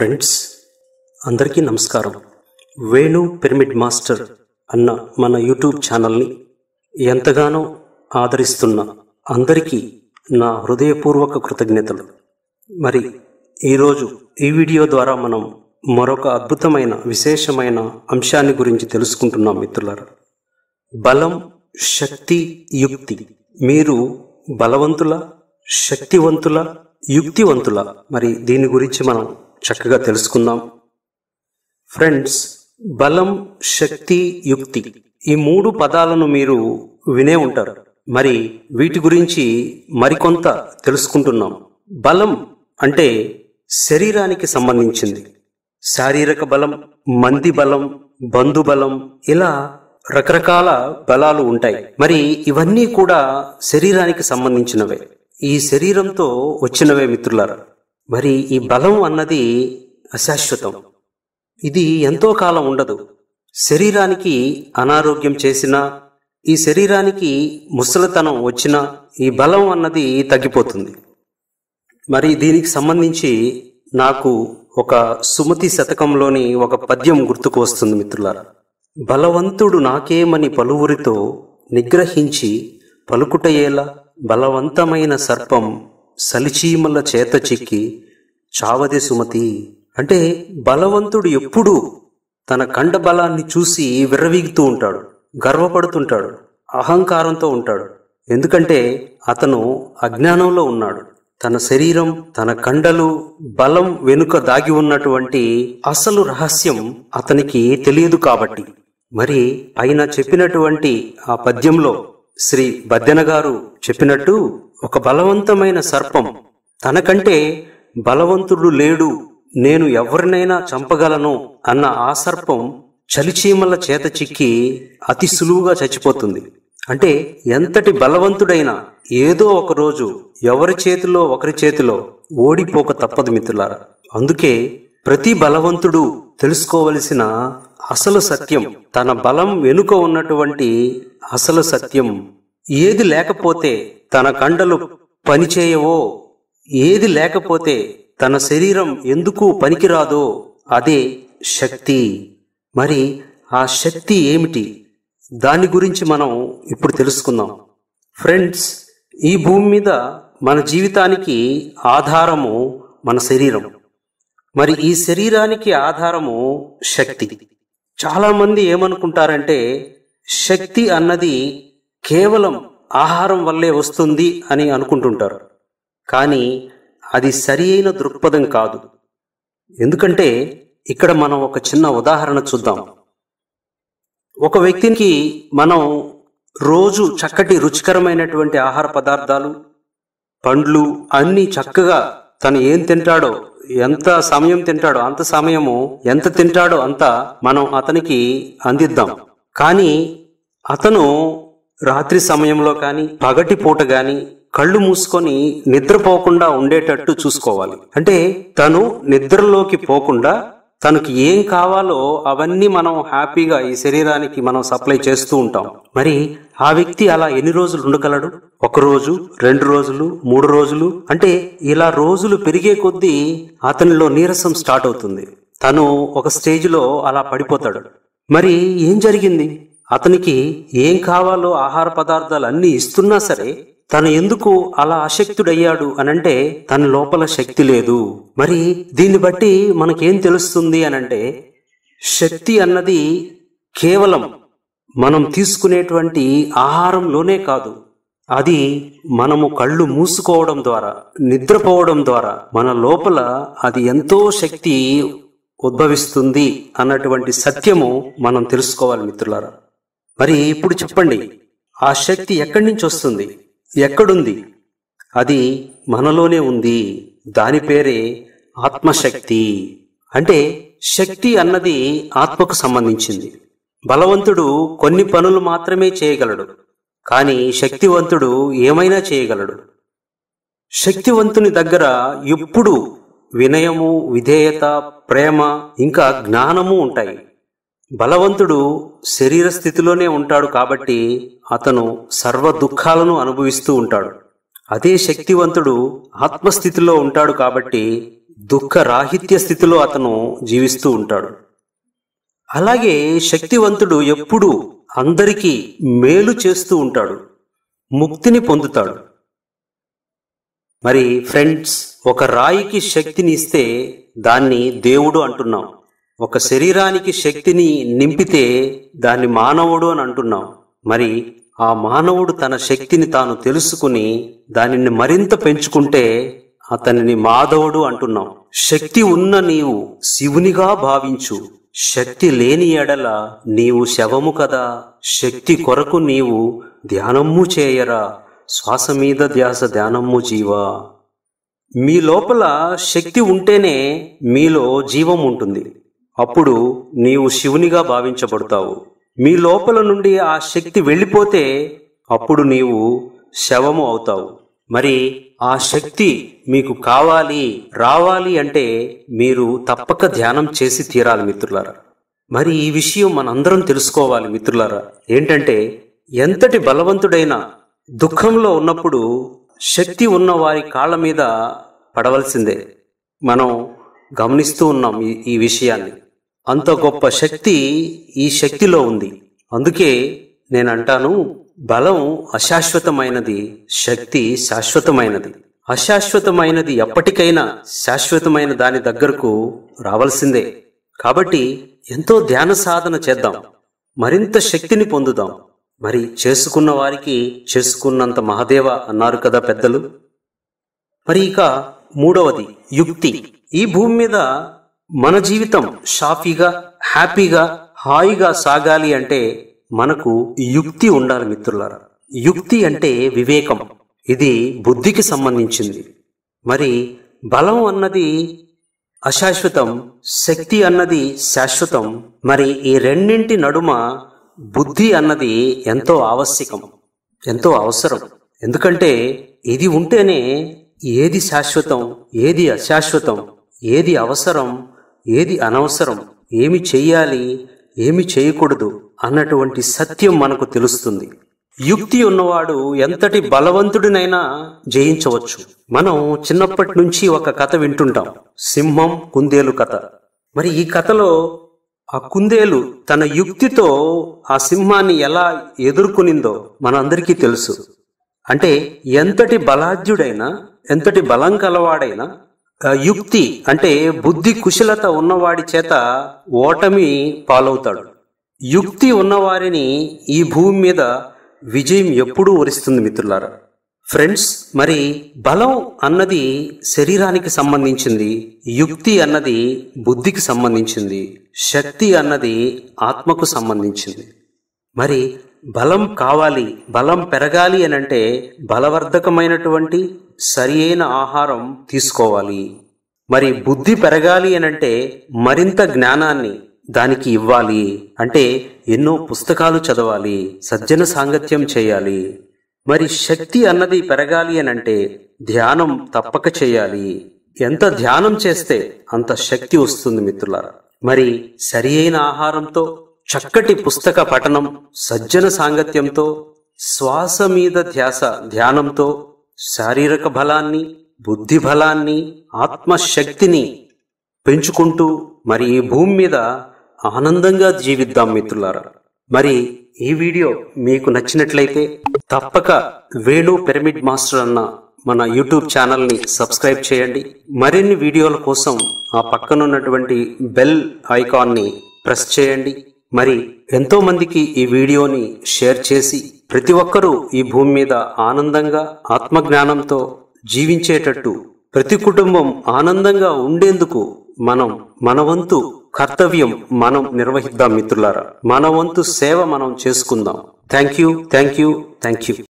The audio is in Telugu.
ఫ్రెండ్స్ అందరికీ నమస్కారం వేణు పిరమిడ్ మాస్టర్ అన్న మన యూట్యూబ్ ఛానల్ని ఎంతగానో ఆదరిస్తున్న అందరికీ నా హృదయపూర్వక కృతజ్ఞతలు మరి ఈరోజు ఈ వీడియో ద్వారా మనం మరొక అద్భుతమైన విశేషమైన అంశాన్ని గురించి తెలుసుకుంటున్నాం మిత్రులారా బలం శక్తి యుక్తి మీరు బలవంతుల శక్తివంతుల యుక్తివంతుల మరి దీని గురించి మనం చక్కగా తెలుసుకుందాం ఫ్రెండ్స్ బలం శక్తి యుక్తి ఈ మూడు పదాలను మీరు వినే ఉంటారు మరి వీటి గురించి మరికొంత తెలుసుకుంటున్నాం బలం అంటే శరీరానికి సంబంధించింది శారీరక బలం మంది బలం బంధు బలం ఇలా రకరకాల బలాలు ఉంటాయి మరి ఇవన్నీ కూడా శరీరానికి సంబంధించినవే ఈ శరీరంతో వచ్చినవే మిత్రులారా మరి ఈ బలం అన్నది అశాశ్వతం ఇది ఎంతో కాలం ఉండదు శరీరానికి అనారోగ్యం చేసినా ఈ శరీరానికి ముసలితనం వచ్చినా ఈ బలం అన్నది తగ్గిపోతుంది మరి దీనికి సంబంధించి నాకు ఒక సుమతి శతకంలోని ఒక పద్యం గుర్తుకు వస్తుంది మిత్రులారా బలవంతుడు నాకేమని పలువురితో నిగ్రహించి పలుకుటయేలా బలవంతమైన సర్పం సలిచీమల చేత చిక్కి చావదే సుమతి అంటే బలవంతుడు ఎప్పుడూ తన కండ బలాన్ని చూసి విర్రవీగుతూ ఉంటాడు గర్వపడుతుంటాడు అహంకారంతో ఉంటాడు ఎందుకంటే అతను అజ్ఞానంలో ఉన్నాడు తన శరీరం తన కండలు బలం వెనుక దాగి ఉన్నటువంటి అసలు రహస్యం అతనికి తెలియదు కాబట్టి మరి ఆయన చెప్పినటువంటి ఆ పద్యంలో శ్రీ బద్దెన గారు చెప్పినట్టు ఒక బలవంతమైన సర్పం తనకంటే బలవంతుడు లేడు నేను ఎవరినైనా చంపగలను అన్న ఆ సర్పం చలిచీమల చేత చిక్కి అతి సులువుగా చచ్చిపోతుంది అంటే ఎంతటి బలవంతుడైనా ఏదో ఒక రోజు ఎవరి చేతిలో ఒకరి చేతిలో ఓడిపోక తప్పదు మిత్రులారా అందుకే ప్రతి బలవంతుడు తెలుసుకోవలసిన అసలు సత్యం తన బలం వెనుక ఉన్నటువంటి అసలు సత్యం ఏది లేకపోతే తన కండలు పనిచేయవో ఏది లేకపోతే తన శరీరం ఎందుకు పనికిరాదో అదే శక్తి మరి ఆ శక్తి ఏమిటి దాని గురించి మనం ఇప్పుడు తెలుసుకుందాం ఫ్రెండ్స్ ఈ భూమి మీద మన జీవితానికి ఆధారము మన శరీరం మరి ఈ శరీరానికి ఆధారము శక్తి చాలా మంది ఏమనుకుంటారంటే శక్తి అన్నది కేవలం ఆహారం వల్లే వస్తుంది అని అనుకుంటుంటారు కానీ అది సరి అయిన దృక్పథం కాదు ఎందుకంటే ఇక్కడ మనం ఒక చిన్న ఉదాహరణ చూద్దాం ఒక వ్యక్తికి మనం రోజు చక్కటి రుచికరమైనటువంటి ఆహార పదార్థాలు పండ్లు అన్నీ చక్కగా తను ఏం తింటాడో ఎంత సమయం తింటాడో అంత సమయము ఎంత తింటాడో అంత మనం అతనికి అందిద్దాం కానీ అతను రాత్రి సమయంలో కానీ పగటి పూట గాని కళ్ళు మూసుకొని నిద్రపోకుండా ఉండేటట్టు చూసుకోవాలి అంటే తను నిద్రలోకి పోకుండా తనకి ఏం కావాలో అవన్నీ మనం హ్యాపీగా ఈ శరీరానికి మనం సప్లై చేస్తూ ఉంటాం మరి ఆ వ్యక్తి అలా ఎన్ని రోజులు ఉండగలడు ఒక రోజు రెండు రోజులు మూడు రోజులు అంటే ఇలా రోజులు పెరిగే కొద్దీ అతనిలో నీరసం స్టార్ట్ అవుతుంది తను ఒక స్టేజ్లో అలా పడిపోతాడు మరి ఏం జరిగింది అతనికి ఏం కావాలో ఆహార పదార్థాలు అన్ని ఇస్తున్నా సరే తను ఎందుకు అలా అశక్తుడయ్యాడు అనంటే తన లోపల శక్తి లేదు మరి దీన్ని బట్టి మనకేం తెలుస్తుంది అనంటే శక్తి అన్నది కేవలం మనం తీసుకునేటువంటి ఆహారంలోనే కాదు అది మనము కళ్ళు మూసుకోవడం ద్వారా నిద్రపోవడం ద్వారా మన లోపల అది ఎంతో శక్తి ఉద్భవిస్తుంది అన్నటువంటి సత్యము మనం తెలుసుకోవాలి మిత్రులారా మరి ఇప్పుడు చెప్పండి ఆ శక్తి ఎక్కడి నుంచి వస్తుంది ఎక్కడుంది అది మనలోనే ఉంది దాని పేరే ఆత్మశక్తి అంటే శక్తి అన్నది ఆత్మకు సంబంధించింది బలవంతుడు కొన్ని పనులు మాత్రమే చేయగలడు కానీ శక్తివంతుడు ఏమైనా చేయగలడు శక్తివంతుని దగ్గర ఎప్పుడు వినయము విధేయత ప్రేమ ఇంకా జ్ఞానము ఉంటాయి బలవంతుడు శరీర స్థితిలోనే ఉంటాడు కాబట్టి అతను సర్వ దుఃఖాలను అనుభవిస్తూ ఉంటాడు అదే శక్తివంతుడు ఆత్మస్థితిలో ఉంటాడు కాబట్టి దుఃఖ రాహిత్య స్థితిలో అతను జీవిస్తూ ఉంటాడు అలాగే శక్తివంతుడు ఎప్పుడూ అందరికీ మేలు చేస్తూ ఉంటాడు ముక్తిని పొందుతాడు మరి ఫ్రెండ్స్ ఒక రాయికి శక్తిని ఇస్తే దాన్ని దేవుడు అంటున్నాం ఒక శరీరానికి శక్తిని నింపితే దాన్ని మానవుడు అని అంటున్నాం మరి ఆ మానవుడు తన శక్తిని తాను తెలుసుకుని దానిని మరింత పెంచుకుంటే అతనిని మాధవుడు అంటున్నాం శక్తి ఉన్న నీవు శివునిగా భావించు శక్తి లేని ఎడల నీవు శవము కదా శక్తి కొరకు నీవు ధ్యానమ్ము చేయరా శ్వాస మీద ధ్యాస ధ్యానమ్ము జీవా మీ లోపల శక్తి ఉంటేనే మీలో జీవం ఉంటుంది అప్పుడు నీవు శివునిగా భావించబడతావు మీ లోపల నుండి ఆ శక్తి వెళ్ళిపోతే అప్పుడు నీవు శవము అవుతావు మరి ఆ శక్తి మీకు కావాలి రావాలి అంటే మీరు తప్పక ధ్యానం చేసి తీరాలి మిత్రులారా మరి ఈ విషయం మనందరం తెలుసుకోవాలి మిత్రులారా ఏంటంటే ఎంతటి బలవంతుడైన దుఃఖంలో ఉన్నప్పుడు శక్తి ఉన్న వారి కాళ్ళ మీద పడవలసిందే మనం గమనిస్తూ ఉన్నాం ఈ ఈ విషయాన్ని అంత గొప్ప శక్తి ఈ శక్తిలో ఉంది అందుకే నేను అంటాను బలం అశాశ్వతమైనది శక్తి శాశ్వతమైనది అశాశ్వతమైనది ఎప్పటికైనా శాశ్వతమైన దాని దగ్గరకు రావాల్సిందే కాబట్టి ఎంతో ధ్యాన సాధన చేద్దాం మరింత శక్తిని పొందుదాం మరి చేసుకున్న వారికి చేసుకున్నంత మహాదేవ అన్నారు కదా పెద్దలు మరి ఇక మూడవది యుక్తి ఈ భూమి మీద మన జీవితం షాఫీగా హ్యాపీగా హాయిగా సాగాలి అంటే మనకు యుక్తి ఉండాలి మిత్రులారా యుక్తి అంటే వివేకం ఇది బుద్ధికి సంబంధించింది మరి బలం అన్నది అశాశ్వతం శక్తి అన్నది శాశ్వతం మరి ఈ రెండింటి నడుమ బుద్ధి అన్నది ఎంతో ఆవశ్యకం ఎంతో అవసరం ఎందుకంటే ఇది ఉంటేనే ఏది శాశ్వతం ఏది అశాశ్వతం ఏది అవసరం ఏది అనవసరం ఏమి చెయ్యాలి ఏమి చేయకూడదు అన్నటువంటి సత్యం మనకు తెలుస్తుంది యుక్తి ఉన్నవాడు ఎంతటి బలవంతుడినైనా జయించవచ్చు మనం చిన్నప్పటి నుంచి ఒక కథ వింటుంటాం సింహం కుందేలు కథ మరి ఈ కథలో ఆ కుందేలు తన యుక్తితో ఆ సింహాన్ని ఎలా ఎదుర్కొనిందో మనందరికీ తెలుసు అంటే ఎంతటి బలాఢ్యుడైనా ఎంతటి బలం కలవాడైనా ఆ యుక్తి అంటే బుద్ధి కుశలత ఉన్నవాడి చేత ఓటమి పాలవుతాడు యుక్తి ఉన్నవారిని ఈ భూమి మీద విజయం ఎప్పుడూ వరిస్తుంది మిత్రులారా ఫ్రెండ్స్ మరి బలం అన్నది శరీరానికి సంబంధించింది యుక్తి అన్నది బుద్ధికి సంబంధించింది శక్తి అన్నది ఆత్మకు సంబంధించింది మరి బలం కావాలి బలం పెరగాలి అని అంటే బలవర్ధకమైనటువంటి సరి అయిన ఆహారం తీసుకోవాలి మరి బుద్ధి పెరగాలి అని అంటే మరింత జ్ఞానాన్ని దానికి ఇవ్వాలి అంటే ఎన్నో పుస్తకాలు చదవాలి సజ్జన సాంగత్యం చేయాలి మరి శక్తి అన్నది పెరగాలి అని అంటే ధ్యానం తప్పక చేయాలి ఎంత ధ్యానం చేస్తే అంత శక్తి వస్తుంది మిత్రులారా మరి సరి అయిన ఆహారంతో చక్కటి పుస్తక పఠనం సజ్జన సాంగత్యంతో శ్వాస మీద ధ్యాస ధ్యానంతో శారీరక బలాన్ని బుద్ధి బలాన్ని ఆత్మశక్తిని పెంచుకుంటూ మరి ఈ భూమి మీద ఆనందంగా జీవిద్దాం మిత్రులారా మరి ఈ వీడియో మీకు నచ్చినట్లయితే తప్పక వేణు పిరమిడ్ మాస్టర్ అన్న మన యూట్యూబ్ ఛానల్ని సబ్స్క్రైబ్ చేయండి మరిన్ని వీడియోల కోసం ఆ పక్కనున్నటువంటి బెల్ ఐకాన్ని ప్రెస్ చేయండి మరి ఎంతో మందికి ఈ వీడియోని షేర్ చేసి ప్రతి ఒక్కరూ ఈ భూమి మీద ఆనందంగా ఆత్మజ్ఞానంతో జీవించేటట్టు ప్రతి కుటుంబం ఆనందంగా ఉండేందుకు మనం మన వంతు కర్తవ్యం మనం నిర్వహిద్దాం మిత్రులారా మన వంతు సేవ మనం చేసుకుందాం thank you thank you thank you